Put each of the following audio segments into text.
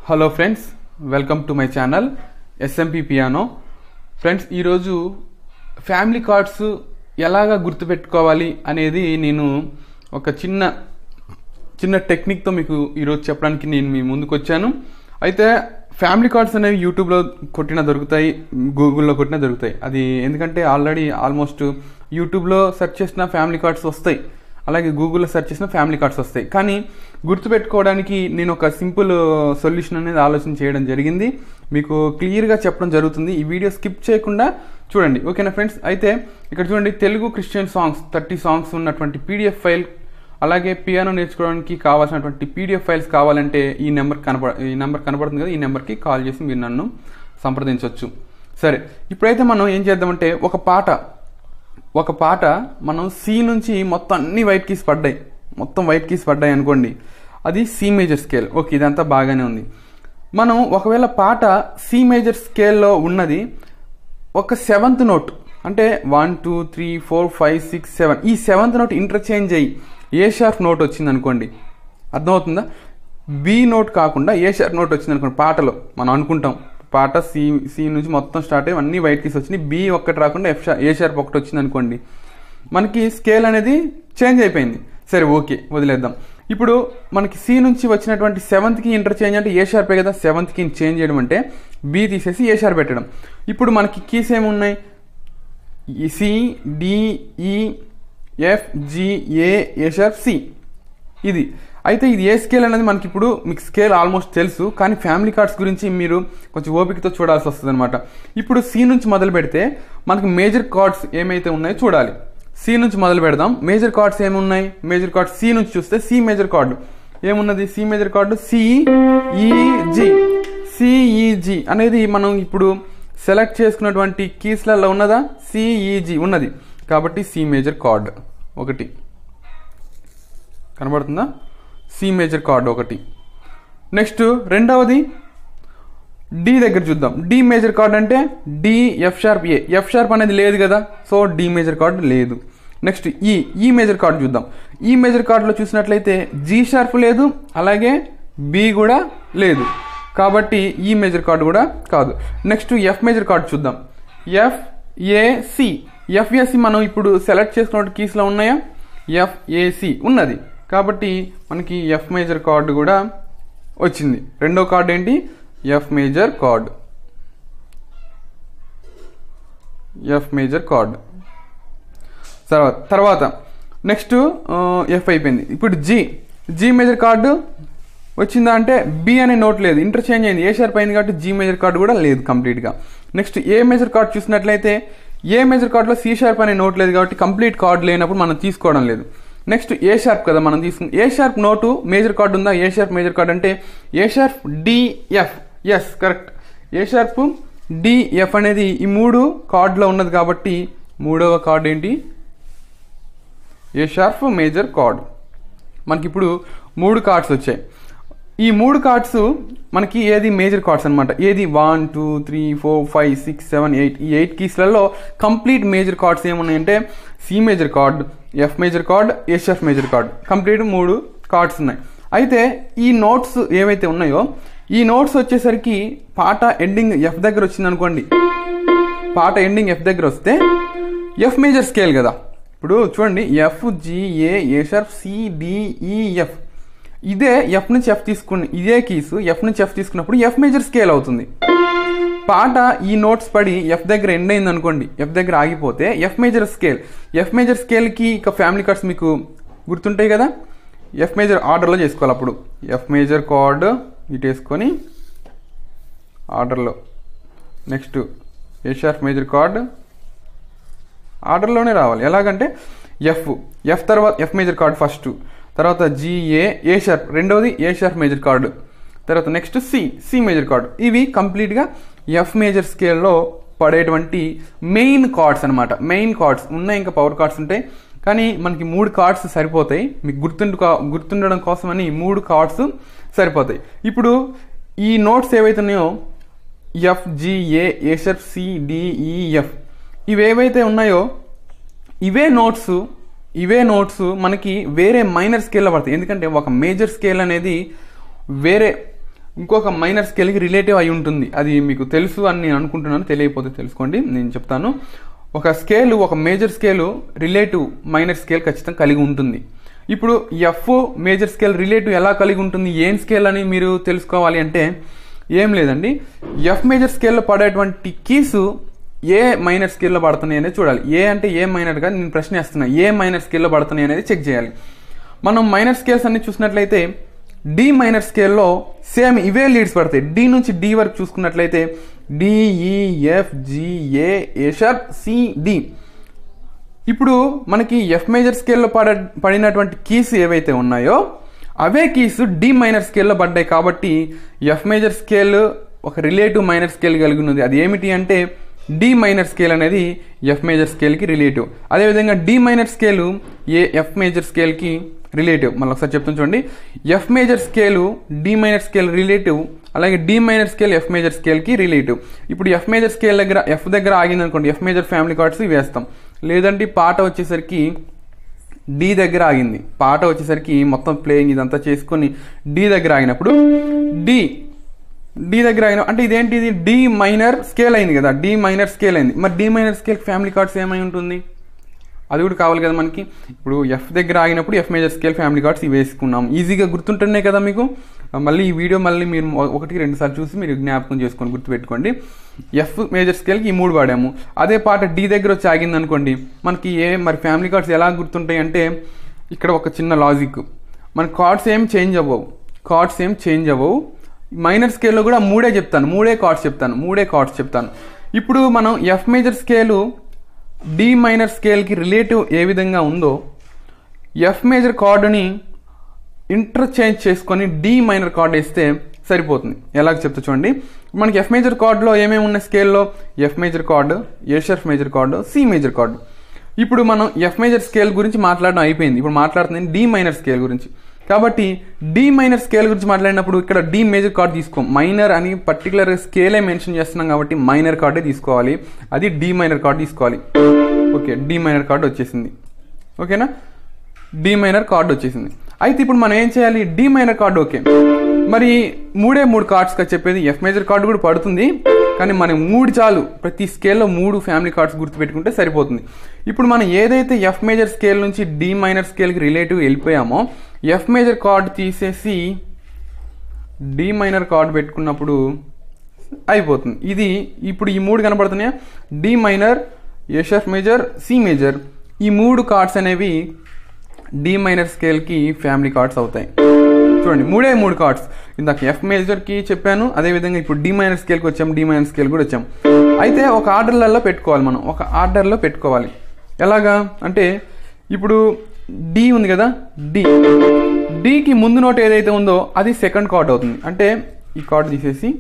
hello friends welcome to my channel S M P piano friends ఈరోజు family cards ఎలాగా గుర్తుపెట్టుకోవాలి అనేది నేను ఒక చిన్న చిన్న టెక్నిక్తో మీకు ఈరోజు చెప్పడానికి నేను మీ ముందుకు వచ్చాను అయితే ఫ్యామిలీ కార్డ్స్ అనేవి యూట్యూబ్లో కొట్టినా దొరుకుతాయి గూగుల్లో కొట్టినా దొరుకుతాయి అది ఎందుకంటే ఆల్రెడీ ఆల్మోస్ట్ యూట్యూబ్లో సెర్చ్ చేసిన ఫ్యామిలీ కార్డ్స్ వస్తాయి అలాగే గూగుల్లో సెర్చ్ చేసిన ఫ్యామిలీ కార్డ్స్ వస్తాయి కానీ గుర్తుపెట్టుకోవడానికి నేను ఒక సింపుల్ సొల్యూషన్ అనేది ఆలోచన చేయడం జరిగింది మీకు క్లియర్గా చెప్పడం జరుగుతుంది ఈ వీడియో స్కిప్ చేయకుండా చూడండి ఓకేనా ఫ్రెండ్స్ అయితే ఇక్కడ చూడండి Telugu Christian songs thirty songs ఉన్నటువంటి పీడిఎఫ్ ఫైల్ అలాగే పియానో నేర్చుకోవడానికి కావాల్సినటువంటి పీడిఎఫ్ ఫైల్స్ కావాలంటే ఈ నెంబర్ కనపడ ఈ నెంబర్ కనపడుతుంది కదా ఈ నెంబర్కి కాల్ చేసి మీరు నన్ను సంప్రదించవచ్చు సరే ఇప్పుడైతే మనం ఏం చేద్దామంటే ఒక పాట ఒక పాట మనం సి నుంచి మొత్తం అన్ని వైట్ కీస్ పడ్డాయి మొత్తం వైట్ కీస్ పడ్డాయి అనుకోండి అది సి మేజర్ స్కేల్ ఓకే ఇదంతా బాగానే ఉంది మనం ఒకవేళ పాట సి మేజర్ స్కేల్లో ఉన్నది ఒక సెవెంత్ నోట్ అంటే one two three four five six seven ఈ సెవెంత్ నోట్ ఇంటర్చేంజ్ అయ్యి ఏ షార్ప్ నోట్ వచ్చింది అనుకోండి అర్థమవుతుందా బి నోట్ కాకుండా ఏ షార్ప్ నోట్ వచ్చింది అనుకోండి పాటలో మనం అనుకుంటాం పాట సి సి నుంచి మొత్తం స్టార్ట్ అయ్యి అన్ని వైట్ కీస్ వచ్చినాయి బి ఒక్కటి రాకుండా ఎఫ్ షార్ ఏ షార్ప్ ఒకటి వచ్చింది అనుకోండి మనకి స్కేల్ అనేది చేంజ్ అయిపోయింది సరే ఓకే వదిలేద్దాం ఇప్పుడు మనకి సి నుంచి వచ్చినటువంటి సెవెంత్కి ఇంటర్చేంజ్ అంటే ఏ షార్పే కదా సెవెంత్కి చేంజ్ చేయడం అంటే బి తీసేసి ఏ షార్ప్ పెట్టడం ఇప్పుడు మనకి కీస్ ఏమున్నాయి C D E F G A A sharp C ఇది అయితే ఇది ఏ స్కేల్ అనేది మనకి ఇప్పుడు మీకు స్కేల్ ఆల్మోస్ట్ తెలుసు కానీ ఫ్యామిలీ కార్డ్స్ గురించి మీరు కొంచెం ఓపికతో చూడాల్సి వస్తుంది అనమాట ఇప్పుడు సి నుంచి మొదలు పెడితే మనకి మేజర్ కార్డ్స్ ఏమైతే ఉన్నాయో చూడాలి సి నుంచి మొదలు పెడదాం మేజర్ కార్డ్స్ ఏమున్నాయి మేజర్ కార్డ్ సి నుంచి చూస్తే సి మేజర్ కార్డు ఏమున్నది C major chord C E G C E G అనేది మనం ఇప్పుడు సెలెక్ట్ చేసుకున్నటువంటి కీస్లలో ఉన్నదా సిఈజి ఉన్నది కాబట్టి సి మేజర్ కార్డ్ ఒకటి కనబడుతుందా సి మేజర్ కార్డ్ ఒకటి నెక్స్ట్ రెండవది డి దగ్గర చూద్దాం డి మేజర్ కార్డ్ అంటే D F sharp A F sharp అనేది లేదు కదా సో డి మేజర్ కార్డ్ లేదు next E E major chord చూద్దాం ఈ మేజర్ కార్డులో చూసినట్లయితే జీ షార్ప్ లేదు అలాగే బి కూడా లేదు కాబట్టి ఈ మేజర్ కార్డు కూడా కాదు నెక్స్ట్ ఎఫ్ మేజర్ కార్డ్ చూద్దాం ఎఫ్ ఏసి ఎఫ్ఏసి మనం ఇప్పుడు సెలెక్ట్ చేసుకున్న కీస్లో ఉన్నాయా ఎఫ్ఏసి ఉన్నది కాబట్టి మనకి ఎఫ్ మేజర్ కార్డు కూడా వచ్చింది రెండో కార్డు ఏంటి F major chord F major chord తర్వాత తర్వాత నెక్స్ట్ ఎఫ్ అయిపోయింది ఇప్పుడు జీ జీ మేజర్ కార్డు వచ్చిందా అంటే బి అనే నోట్ లేదు ఇంటర్చేంజ్ అయింది ఏ షార్ప్ అయింది కాబట్టి జీ మేజర్ కార్డు కూడా లేదు కంప్లీట్గా నెక్స్ట్ ఏ మేజర్ కార్డ్ చూసినట్లయితే ఏ మేజర్ కార్డులో సి షార్ప్ అనే నోట్ లేదు కాబట్టి కంప్లీట్ కార్డ్ లేనప్పుడు మనం తీసుకోవడం లేదు నెక్స్ట్ ఏ షార్ప్ కదా మనం తీసుకున్న A sharp note major chord ఉందా ఏ షార్ప్ మేజర్ కార్డ్ అంటే A sharp D F yes correct A sharp D F అనేది ఈ మూడు కార్డులో ఉన్నది కాబట్టి మూడవ కార్డ్ ఏంటి ఏ షార్ప్ మేజర్ కార్డ్ మనకి ఇప్పుడు మూడు కార్డ్స్ వచ్చాయి ఈ మూడు కార్డ్స్ మనకి ఏది మేజర్ కార్డ్స్ అనమాట ఏది one two three four five six seven eight ఈ ఎయిట్ కీస్లలో కంప్లీట్ మేజర్ కార్డ్స్ ఏమున్నాయంటే C major chord F major chord ఎస్ఎఫ్ మేజర్ కార్డ్ కంప్లీట్ మూడు కార్డ్స్ ఉన్నాయి అయితే ఈ నోట్స్ ఏవైతే ఉన్నాయో ఈ నోట్స్ వచ్చేసరికి పాట ఎండింగ్ ఎఫ్ దగ్గర వచ్చింది అనుకోండి పాట ఎండింగ్ ఎఫ్ దగ్గర వస్తే ఎఫ్ మేజర్ స్కేల్ కదా ఇప్పుడు చూడండి F G A A sharp C D E F ఇదే ఎఫ్ నుంచి ఎఫ్ తీసుకుని ఇదే కీస్ ఎఫ్ నుంచి ఎఫ్ తీసుకున్నప్పుడు ఎఫ్ మేజర్ స్కేల్ అవుతుంది పాట ఈ నోట్స్ పడి ఎఫ్ దగ్గర ఎండ్ అయింది అనుకోండి ఎఫ్ దగ్గర ఆగిపోతే F major scale F major స్కేల్కి ఇక ఫ్యామిలీ కార్డ్స్ మీకు గుర్తుంటాయి కదా ఎఫ్ మేజర్ ఆర్డర్లో చేసుకోవాలి అప్పుడు ఎఫ్ మేజర్ కార్డ్ ఇటు వేసుకొని ఆర్డర్లో next A sharp major chord ఆర్డర్లోనే రావాలి ఎలాగంటే ఎఫ్ ఎఫ్ తర్వాత ఎఫ్ మేజర్ కార్డ్ ఫస్ట్ తర్వాత జిఏ ఏ షార్ప్ రెండవది ఏ షార్ప్ మేజర్ కార్డు తర్వాత next C C major chord ఇవి కంప్లీట్గా ఎఫ్ మేజర్ స్కేల్లో పడేటువంటి మెయిన్ కార్డ్స్ అనమాట మెయిన్ కార్డ్స్ ఉన్నాయి ఇంకా పవర్ కార్డ్స్ ఉంటాయి కానీ మనకి మూడు కార్డ్స్ సరిపోతాయి మీకు గుర్తుండు గుర్తుండడం కోసమని మూడు కార్డ్స్ సరిపోతాయి ఇప్పుడు ఈ నోట్స్ ఏవైతే ఉన్నాయో F G A A sharp C D E F ఇవి ఏవైతే ఉన్నాయో ఇవే నోట్స్ ఇవే నోట్స్ మనకి వేరే మైనర్ స్కేల్లో పడతాయి ఎందుకంటే ఒక మేజర్ స్కేల్ అనేది వేరే ఇంకొక మైనర్ స్కేల్కి రిలేటివ్ అయి ఉంటుంది అది మీకు తెలుసు అని నేను అనుకుంటున్నాను తెలియకపోతే తెలుసుకోండి నేను చెప్తాను ఒక స్కేల్ ఒక major scale relative minor scale ఖచ్చితంగా కలిగి ఉంటుంది ఇప్పుడు ఎఫ్ మేజర్ స్కేల్ రిలేటివ్ ఎలా కలిగి ఉంటుంది ఏం స్కేల్ అని మీరు తెలుసుకోవాలి అంటే ఏం లేదండి ఎఫ్ మేజర్ స్కేల్లో పడేటువంటి కీస్ ఏ మైనర్ స్కేల్లో పడుతున్నాయి అనేది చూడాలి ఏ అంటే ఏ మైనర్గా నేను ప్రశ్న వేస్తున్నా ఏ మైనర్ స్కేల్లో పడుతున్నాయి అనేది చెక్ చేయాలి మనం మైనర్ స్కేల్స్ అన్ని చూసినట్లయితే డి మైనర్ స్కేల్లో సేమ్ ఇవే లీడ్స్ పడతాయి డి నుంచి డి వరకు చూసుకున్నట్లయితే డిఈఎఫ్ జిఏ ఏషర్ సిడి ఇప్పుడు మనకి ఎఫ్ మేజర్ స్కేల్లో పడ పడినటువంటి కీస్ ఏవైతే ఉన్నాయో అవే కీస్ డి మైనర్ స్కేల్లో పడ్డాయి కాబట్టి ఎఫ్ మేజర్ స్కేల్ ఒక రిలేటివ్ మైనర్ స్కేల్ కలిగి ఉన్నది అది ఏమిటి అంటే డి మైనర్ స్కేల్ అనేది ఎఫ్ మేజర్ స్కేల్కి రిలేటివ్ అదేవిధంగా డి మైనర్ స్కేలు ఏ ఎఫ్ మేజర్ స్కేల్కి రిలేటివ్ మళ్ళీ ఒకసారి చెప్తాను చూడండి F major scale D minor scale relative అలాగే D minor scale F major స్కేల్కి రిలేటివ్ ఇప్పుడు ఎఫ్ మేజర్ స్కేల్ దగ్గర ఎఫ్ దగ్గర ఆగింది అనుకోండి ఎఫ్ మేజర్ ఫ్యామిలీ కార్డ్స్ వేస్తాం లేదంటే పాట వచ్చేసరికి డి దగ్గర ఆగింది పాట వచ్చేసరికి మొత్తం ప్లేయింగ్ ఇదంతా చేసుకొని డి దగ్గర ఆగినప్పుడు డి డి దగ్గర ఆగిన అంటే ఇదేంటి ఇది డి మైనర్ స్కేల్ అయింది కదా డి మైనర్ స్కేల్ అయింది మరి D minor scale family chords ఏమై ఉంటుంది అది కూడా కావాలి కదా మనకి ఇప్పుడు ఎఫ్ దగ్గర ఆగినప్పుడు F major scale family chords ఇవి వేసుకున్నాం ఈజీగా గుర్తుంటున్నాయి కదా మీకు మళ్ళీ ఈ వీడియో మళ్ళీ మీరు ఒకటి రెండు సార్లు చూసి మీరు జ్ఞాపకం చేసుకొని గుర్తుపెట్టుకోండి ఎఫ్ మేజర్ స్కేల్కి ఈ మూడు వాడాము అదే పాట డి దగ్గర వచ్చి ఆగింది అనుకోండి మనకి ఏ మరి ఫ్యామిలీ కార్డ్స్ ఎలా గుర్తుంటాయి అంటే ఇక్కడ ఒక చిన్న లాజిక్ మన కార్డ్స్ ఏం చేంజ్ అవ్వవు కార్డ్స్ ఏం చేంజ్ అవ్వవు మైనర్ స్కేల్లో కూడా మూడే చెప్తాను మూడే కార్డ్స్ చెప్తాను మూడే కార్డ్స్ చెప్తాను ఇప్పుడు మనం F major scale D minor స్కేల్కి రిలేటివ్ ఏ విధంగా ఉందో ఎఫ్ మేజర్ కార్డుని ఇంటర్చేంజ్ చేసుకొని డి మైనర్ కార్డ్ వేస్తే సరిపోతుంది ఎలాగ చెప్తా చూడండి మనకి ఎఫ్ మేజర్ కార్డులో ఏమేమి ఉన్న స్కేల్లో F major chord A sharp major chord C major chord ఇప్పుడు మనం ఎఫ్ మేజర్ స్కేల్ గురించి మాట్లాడడం అయిపోయింది ఇప్పుడు మాట్లాడుతుంది డి మైనర్ స్కేల్ గురించి కాబట్టి డి మైనర్ స్కేల్ గురించి మాట్లాడినప్పుడు ఇక్కడ డి మేజర్ కార్డ్ తీసుకో మైనర్ అని పర్టికులర్ స్కేలే మెన్షన్ చేస్తున్నాం కాబట్టి మైనర్ కార్డే తీసుకోవాలి అది డి మైనర్ కార్డ్ తీసుకోవాలి ఓకే డి మైనర్ కార్డు వచ్చేసింది ఓకేనా డి మైనర్ కార్డు వచ్చేసింది అయితే ఇప్పుడు మనం ఏం చేయాలి డి మైనర్ కార్డు ఓకే మరి మూడే మూడు కార్డ్స్గా చెప్పేది ఎఫ్ మేజర్ కార్డు కూడా పడుతుంది కానీ మనం మూడు చాలు ప్రతి స్కేల్లో మూడు ఫ్యామిలీ కార్డ్స్ గుర్తుపెట్టుకుంటే సరిపోతుంది ఇప్పుడు మనం ఏదైతే ఎఫ్ మేజర్ స్కేల్ నుంచి డి మైనర్ స్కేల్కి రిలేటివ్ వెళ్ళిపోయామో ఎఫ్ మేజర్ కార్డ్ తీసేసి డి మైనర్ కార్డ్ పెట్టుకున్నప్పుడు అయిపోతుంది ఇది ఇప్పుడు ఈ మూడు కనబడుతున్నాయా D minor A sharp major C major ఈ మూడు కార్డ్స్ అనేవి డి మైనర్ స్కేల్కి ఫ్యామిలీ కార్డ్స్ అవుతాయి చూడండి మూడే మూడు కార్డ్స్ ఇందాక ఎఫ్ మేజర్కి చెప్పాను అదేవిధంగా ఇప్పుడు డి మైనర్ స్కేల్కి వచ్చాం డి మైనర్ స్కేల్ కూడా వచ్చాం అయితే ఒక ఆర్డర్లలో పెట్టుకోవాలి మనం ఒక ఆర్డర్లో పెట్టుకోవాలి ఎలాగా అంటే ఇప్పుడు డి ఉంది కదా డి డికి ముందు నోట్ ఏదైతే ఉందో అది సెకండ్ కార్డ్ అవుతుంది అంటే ఈ కార్డ్ తీసేసి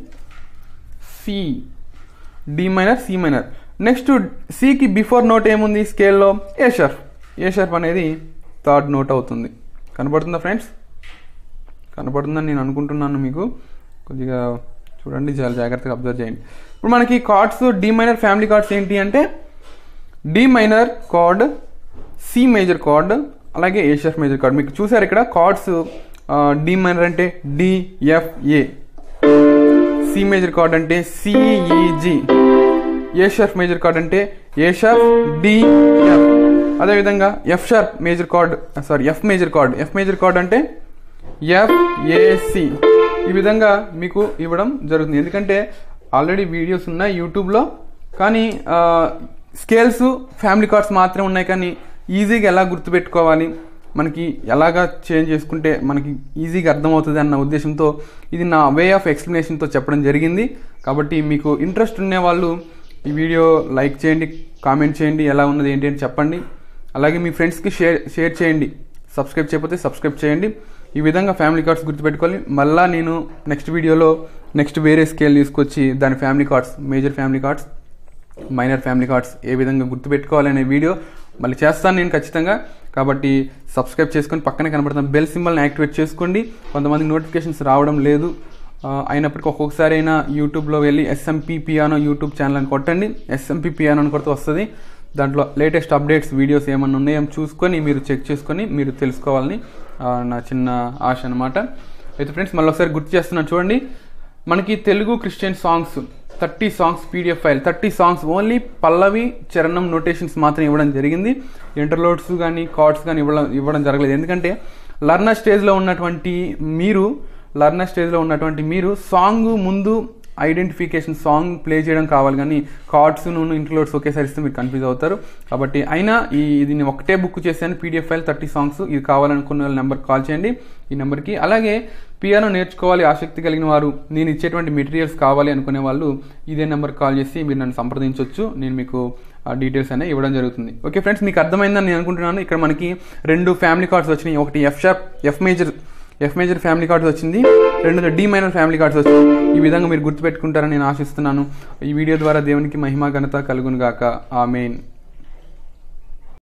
C D minor C minor next సికి బిఫోర్ నోట్ ఏముంది స్కేల్లో ఏ షర్ఫ్ ఏ షర్ఫ్ అనేది థర్డ్ నోట్ అవుతుంది కనబడుతుందా ఫ్రెండ్స్ కనపడుతుందని నేను అనుకుంటున్నాను మీకు కొద్దిగా చూడండి చాలా జాగ్రత్తగా అబ్జర్వ్ చేయండి ఇప్పుడు మనకి chords D minor family chords ఏంటి అంటే D minor chord C major chord అలాగే ఏషియఫ్ మేజర్ కార్డ్ మీకు చూసారు ఇక్కడ కార్డ్స్ డి మైనర్ అంటే డిఎఫ్ఏ సి మేజర్ కార్డ్ అంటే C E G A sharp major chord అంటే ఏ షార్ప్ డిఎఫ్ అదేవిధంగా F sharp major chord sorry F major chord F major chord అంటే F A C ఈ విధంగా మీకు ఇవ్వడం జరుగుతుంది ఎందుకంటే ఆల్రెడీ వీడియోస్ ఉన్నాయి యూట్యూబ్లో కానీ స్కేల్స్ ఫ్యామిలీ కార్డ్స్ మాత్రమే ఉన్నాయి కానీ ఈజీగా ఎలా గుర్తుపెట్టుకోవాలి మనకి ఎలాగా చేంజ్ చేసుకుంటే మనకి ఈజీగా అర్థమవుతుంది అన్న ఉద్దేశంతో ఇది నా వే ఆఫ్ ఎక్స్ప్లెనేషన్తో చెప్పడం జరిగింది కాబట్టి మీకు ఇంట్రెస్ట్ ఉండే వాళ్ళు ఈ వీడియో లైక్ చేయండి కామెంట్ చేయండి ఎలా ఉన్నది ఏంటి అని చెప్పండి అలాగే మీ ఫ్రెండ్స్కి షేర్ షేర్ చేయండి సబ్స్క్రైబ్ చేయకపోతే సబ్స్క్రైబ్ చేయండి ఈ విధంగా ఫ్యామిలీ కార్డ్స్ గుర్తుపెట్టుకోవాలి మళ్ళీ నేను నెక్స్ట్ వీడియోలో నెక్స్ట్ వేరే స్కేల్ తీసుకొచ్చి దాని family chords major family chords minor family chords ఏ విధంగా గుర్తుపెట్టుకోవాలనే వీడియో మళ్ళీ చేస్తాను నేను ఖచ్చితంగా కాబట్టి సబ్స్క్రైబ్ చేసుకొని పక్కనే కనబడుతున్న బెల్ సింబల్ని యాక్టివేట్ చేసుకోండి కొంతమందికి నోటిఫికేషన్స్ రావడం లేదు ఆ, అయినప్పటికీ ఒక్కొక్కసారి అయినా యూట్యూబ్లో వెళ్ళి ఎస్ఎంపీ పియానో యూట్యూబ్ ఛానల్ అని కొట్టండి ఎస్ఎంపీ పియానో అని కొడితే వస్తుంది దాంట్లో లేటెస్ట్ అప్డేట్స్ వీడియోస్ ఏమన్నా ఉన్నాయో చూసుకొని మీరు చెక్ చేసుకొని మీరు తెలుసుకోవాలని ఆ, నా చిన్న ఆశ అనమాట అయితే ఫ్రెండ్స్ మళ్ళీ ఒకసారి గుర్తు చేస్తున్నాను చూడండి మనకి Telugu Christian songs thirty songs PDF file thirty songs only పల్లవి చరణం నోటేషన్స్ మాత్రం ఇవ్వడం జరిగింది ఇంటర్లోడ్స్ కానీ కార్డ్స్ కానీ ఇవ్వడం ఇవ్వడం జరగలేదు ఎందుకంటే లర్నర్ స్టేజ్లో ఉన్నటువంటి మీరు లర్నర్ స్టేజ్లో ఉన్నటువంటి మీరు సాంగ్ ముందు ఐడెంటిఫికేషన్ సాంగ్ ప్లే చేయడం కావాలి కానీ కార్డ్స్ నూనె ఇంక్లూడ్స్ ఒకేసారి ఇస్తే మీరు కన్ఫ్యూజ్ అవుతారు కాబట్టి అయినా ఈ దీన్ని ఒకటే బుక్ చేశాను పీడిఎఫ్ ఫైల్ థర్టీ సాంగ్స్ ఇది కావాలనుకున్న వాళ్ళ నెంబర్ కాల్ చేయండి ఈ నెంబర్కి అలాగే పియానో నేర్చుకోవాలి ఆసక్తి కలిగిన వారు నేను ఇచ్చేటువంటి మెటీరియల్స్ కావాలి అనుకునే వాళ్ళు ఇదే నెంబర్ కాల్ చేసి మీరు నన్ను సంప్రదించవచ్చు నేను మీకు ఆ డీటెయిల్స్ అనేవి ఇవ్వడం జరుగుతుంది ఓకే ఫ్రెండ్స్ మీకు అర్థమైందని నేను అనుకుంటున్నాను ఇక్కడ మనకి రెండు ఫ్యామిలీ కార్డ్స్ వచ్చినాయి ఒకటి F sharp F major F major family chords వచ్చింది రెండు డి మైనర్ ఫ్యామిలీ కార్డ్స్ వచ్చింది ఈ విధంగా మీరు గుర్తుపెట్టుకుంటారని నేను ఆశిస్తున్నాను ఈ వీడియో ద్వారా దేవునికి మహిమా ఘనత కలుగును గాక ఆ మెయిన్